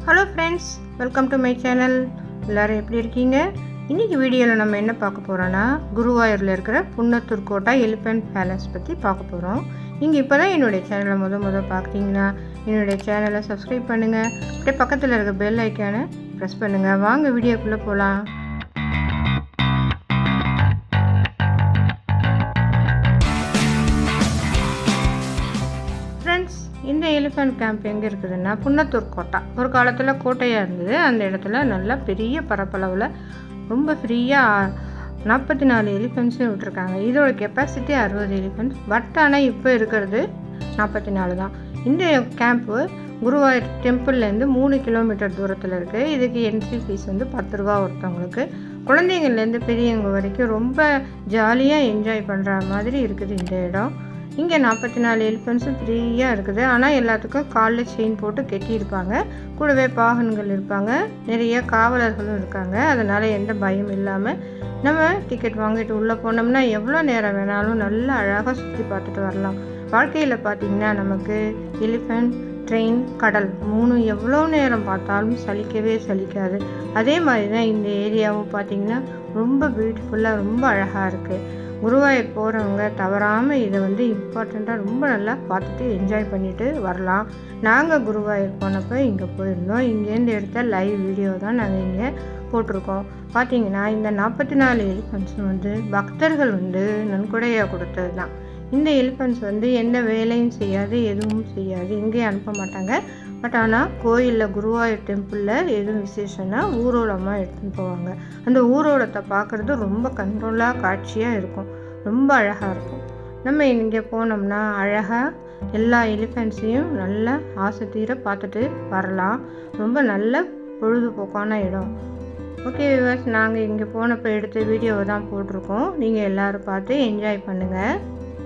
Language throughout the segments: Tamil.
hello friends welcome to my channel எல்லோரும் எப்படி இருக்கீங்க இன்றைக்கி வீடியோவில் நம்ம என்ன பார்க்க போகிறோன்னா குருவாயூரில் இருக்கிற புன்னத்தூர் கோட்டா எலிஃபென்ட் பேலஸ் பற்றி பார்க்க போகிறோம் நீங்கள் இப்போ தான் என்னுடைய சேனலை முத முத பார்க்குறீங்கன்னா என்னுடைய சேனலை சப்ஸ்கிரைப் பண்ணுங்கள் அப்படியே பக்கத்தில் இருக்க பெல் ஐக்கானை ப்ரெஸ் பண்ணுங்கள் வாங்க வீடியோக்குள்ளே போகலாம் ஃப்ரெண்ட்ஸ் இந்த எலிஃபென்ட் கேம்ப் எங்கே இருக்குதுன்னா புன்னத்தூர் கோட்டா ஒரு காலத்தில் கோட்டையாக இருந்தது அந்த இடத்துல நல்லா பெரிய பரப்பளவில் ரொம்ப ஃப்ரீயாக நாற்பத்தி நாலு எலிஃபென்ட்ஸும் விட்டுருக்காங்க இதோட கெப்பாசிட்டி அறுபது எலிஃபென்ட்ஸ் பட் ஆனால் இப்போ இருக்கிறது நாற்பத்தி நாலு தான் இந்த கேம்ப்பு குருவாயூர் டெம்பிள்லேருந்து மூணு கிலோமீட்டர் தூரத்தில் இருக்குது இதுக்கு என்ட்ரி ஃபீஸ் வந்து பத்து ரூபா ஒருத்தவங்களுக்கு குழந்தைங்கள்லேருந்து பெரியவங்க வரைக்கும் ரொம்ப ஜாலியாக என்ஜாய் பண்ணுற மாதிரி இருக்குது இந்த இடம் இங்கே நாற்பத்தி நாலு எலிஃபென்ட்ஸும் ஃப்ரீயாக இருக்குது ஆனால் எல்லாத்துக்கும் காலில் செயின் போட்டு கட்டியிருப்பாங்க கூடவே பாகன்கள் இருப்பாங்க நிறைய காவலர்களும் இருக்காங்க அதனால் எந்த பயம் இல்லாமல் நம்ம டிக்கெட் வாங்கிட்டு உள்ளே போனோம்னா எவ்வளோ நேரம் வேணாலும் நல்லா அழகாக சுற்றி பார்த்துட்டு வரலாம் வாழ்க்கையில் பார்த்திங்கன்னா நமக்கு எலிஃபெண்ட் ட்ரெயின் கடல் மூணு எவ்வளோ நேரம் பார்த்தாலும் சலிக்கவே சலிக்காது அதே மாதிரி தான் இந்த ஏரியாவும் பார்த்திங்கன்னா ரொம்ப பியூட்டிஃபுல்லாக ரொம்ப அழகாக இருக்குது குருவாயூர் போகிறவங்க தவறாமல் இதை வந்து இம்பார்ட்டண்ட்டாக ரொம்ப நல்லா பார்த்துட்டு என்ஜாய் பண்ணிவிட்டு வரலாம் நாங்கள் குருவாயூர் போனப்போ இங்கே போயிருந்தோம் இங்கேருந்து எடுத்த லைவ் வீடியோ தான் நாங்கள் இங்கே போட்டிருக்கோம் பார்த்தீங்கன்னா இந்த நாற்பத்தி நாலு எலிஃபென்ட்ஸ் வந்து பக்தர்கள் வந்து நன்கொடையாக கொடுத்தது தான் இந்த எலிஃபென்ட்ஸ் வந்து எந்த வேலையும் செய்யாது எதுவும் செய்யாது எங்கேயும் அனுப்ப மாட்டாங்க பட் ஆனால் கோயிலில் குருவாயூர் டெம்பிளில் எதுவும் விசேஷம்னா ஊர்வலமாக எடுத்துன்னு போவாங்க அந்த ஊர்வலத்தை பார்க்குறது ரொம்ப கண்ட்ரோலாக காட்சியாக இருக்கும் ரொம்ப அழகாக இருக்கும் நம்ம இங்கே போனோம்னா அழகாக எல்லா எலிஃபென்ட்ஸையும் நல்லா ஆசை தீர பார்த்துட்டு வரலாம் ரொம்ப நல்ல பொழுதுபோக்கான இடம் ஓகே விவர்ஸ் நாங்கள் இங்கே போனப்போ எடுத்த வீடியோவை தான் போட்டிருக்கோம் நீங்கள் எல்லோரும் பார்த்து என்ஜாய் பண்ணுங்கள்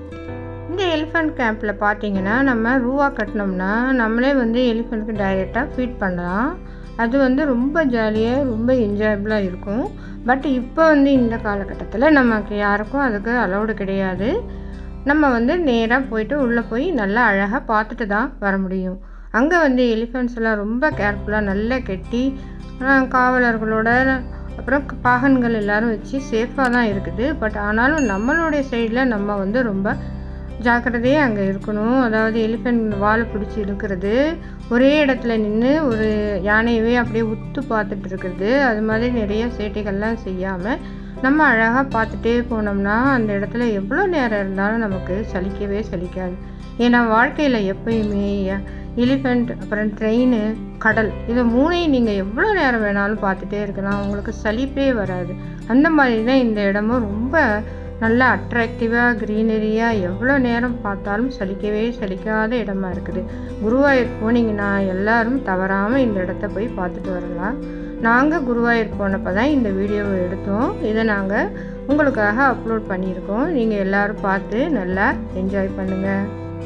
இந்த எலிஃபெண்ட் கேம்பில் பார்த்தீங்கன்னா நம்ம ரூவா கட்டினோம்னா நம்மளே வந்து எலிஃபெண்ட்டுக்கு டைரெக்டாக ஃபீட் பண்ணலாம் அது வந்து ரொம்ப ஜாலியாக ரொம்ப என்ஜாயபிளாக இருக்கும் பட் இப்போ வந்து இந்த காலகட்டத்தில் நமக்கு யாருக்கும் அதுக்கு அலௌடு கிடையாது நம்ம வந்து நேராக போயிட்டு உள்ளே போய் நல்லா அழகாக பார்த்துட்டு தான் வர முடியும் அங்கே வந்து எலிஃபெண்ட்ஸ் எல்லாம் ரொம்ப கேர்ஃபுல்லாக நல்லா கெட்டி காவலர்களோட அப்புறம் பாகன்கள் எல்லோரும் வச்சு சேஃபாக தான் இருக்குது பட் ஆனாலும் நம்மளுடைய சைடில் நம்ம வந்து ரொம்ப ஜாக்கிரதையாக அங்கே இருக்கணும் அதாவது எலிஃபெண்ட் வாழை பிடிச்சி இழுக்கிறது ஒரே இடத்துல நின்று ஒரு யானையவே அப்படியே உத்து பார்த்துட்டு இருக்கிறது அது மாதிரி நிறைய சேட்டைகள்லாம் செய்யாமல் நம்ம அழகாக பார்த்துட்டே போனோம்னா அந்த இடத்துல எவ்வளோ நேரம் இருந்தாலும் நமக்கு சலிக்கவே சலிக்காது ஏன்னா வாழ்க்கையில் எப்பயுமே எலிஃபெண்ட் அப்புறம் ட்ரெயின் கடல் இதை மூணையும் நீங்கள் எவ்வளோ நேரம் வேணாலும் பார்த்துட்டே இருக்கலாம் உங்களுக்கு சலிப்பே வராது அந்த மாதிரி தான் இந்த இடமும் ரொம்ப நல்லா அட்ராக்டிவாக க்ரீனரியாக எவ்வளோ நேரம் பார்த்தாலும் சலிக்கவே சலிக்காத இடமா இருக்குது குருவாயூர் போனீங்கன்னா எல்லாரும் தவறாமல் இந்த இடத்த போய் பார்த்துட்டு வரலாம் நாங்கள் குருவாயூர் போனப்போ தான் இந்த வீடியோவை எடுத்தோம் இதை நாங்கள் உங்களுக்காக அப்லோட் பண்ணியிருக்கோம் நீங்கள் எல்லோரும் பார்த்து நல்லா என்ஜாய் பண்ணுங்கள்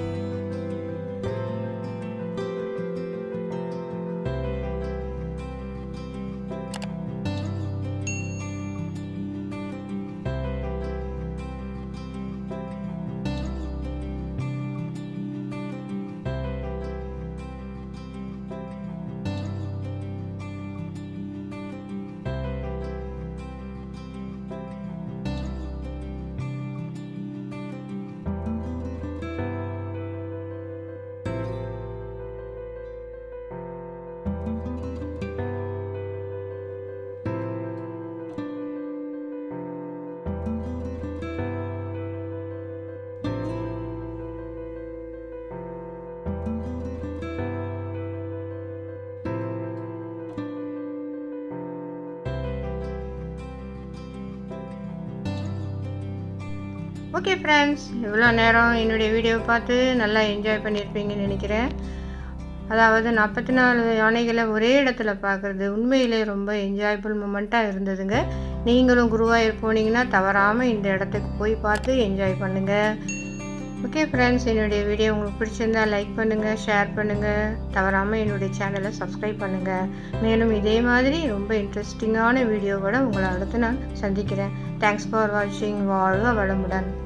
ஓகே ஃப்ரெண்ட்ஸ் இவ்வளோ நேரம் என்னுடைய வீடியோவை பார்த்து நல்லா என்ஜாய் பண்ணியிருப்பீங்கன்னு நினைக்கிறேன் அதாவது நாற்பத்தி நாலு யானைகளை ஒரே இடத்துல பார்க்குறது உண்மையிலே ரொம்ப என்ஜாயபுள் மூமெண்ட்டாக இருந்ததுங்க நீங்களும் குருவாயூர் போனீங்கன்னா தவறாமல் இந்த இடத்துக்கு போய் பார்த்து என்ஜாய் பண்ணுங்கள் ஓகே ஃப்ரெண்ட்ஸ் என்னுடைய வீடியோ உங்களுக்கு பிடிச்சிருந்தா லைக் பண்ணுங்கள் ஷேர் பண்ணுங்கள் தவறாமல் என்னுடைய சேனலை சப்ஸ்கிரைப் பண்ணுங்கள் மேலும் இதே மாதிரி ரொம்ப இன்ட்ரெஸ்டிங்கான வீடியோவோட உங்களை அடுத்து நான் சந்திக்கிறேன் தேங்க்ஸ் ஃபார் வாட்சிங் வாழ்க வளமுடன்